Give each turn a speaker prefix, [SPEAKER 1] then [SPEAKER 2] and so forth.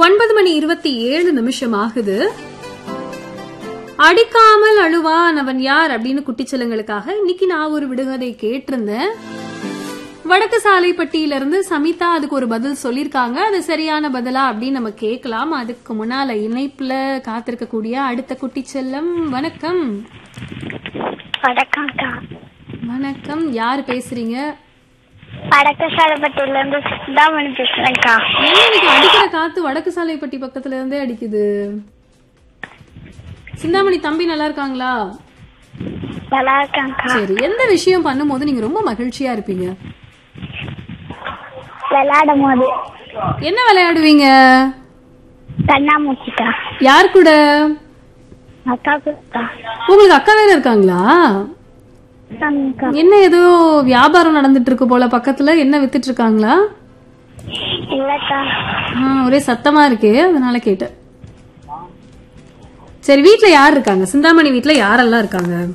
[SPEAKER 1] ஒன்பது மணி இருபத்தி ஏழு நிமிஷம் ஆகுது அடிக்காமல் அழுவான் அவன் யார் அப்படின்னு குட்டிச்சலங்களுக்காக இன்னைக்கு நான் ஒரு விடுகதை கேட்டிருந்தேன் வடக்கு சாலைப்பட்டியில இருந்து சமிதா அதுக்கு ஒரு பதில் சொல்லிருக்காங்க அது சரியான பதிலா அப்படின்னு நம்ம கேட்கலாம் அதுக்கு முன்னால இணைப்புல காத்திருக்கக்கூடிய அடுத்த குட்டிச்செல்லம் வணக்கம்
[SPEAKER 2] வணக்கம்க்கா
[SPEAKER 1] வணக்கம் யார் பேசுறீங்க
[SPEAKER 2] வடக்கு சாலப்பட்டியில இருந்து சிந்தாமணி பேசுறேன்க்கா
[SPEAKER 1] என்ன இன்னைக்கு அடிக்கிற காத்து வடக்கு சாலைப்பட்டி பக்கத்துல இருந்தே அடிக்குது சிந்தாமணி தம்பி நல்லா இருக்காங்களா
[SPEAKER 2] நல்லா இருக்காங்க்கா
[SPEAKER 1] சரி எந்த விஷயம் பண்ணும்போது நீங்க ரொம்ப மகிழ்ச்சியா இருப்பீங்க
[SPEAKER 2] விளையாடும் போது
[SPEAKER 1] என்ன விளையாடுவீங்க
[SPEAKER 2] கண்ணாமூச்சிக்கா
[SPEAKER 1] யார் கூட
[SPEAKER 2] அக்கா கூடக்கா
[SPEAKER 1] உங்களுக்கு அக்கா வேற இருக்காங்களா
[SPEAKER 2] ஆமாக்கா.
[SPEAKER 1] என்ன ஏதோ வியாபாரம் நடந்துட்டு இருக்கு போல பக்கத்துல என்ன வித்துட்டு இருக்காங்களா
[SPEAKER 2] இல்லக்கா
[SPEAKER 1] ஆ, ஒரே சத்தமா இருக்கே அதனால கேட்டேன் சரி வீட்ல யார் இருக்காங்க சிந்தாமணி வீட்ல யாரெல்லாம் இருக்காங்க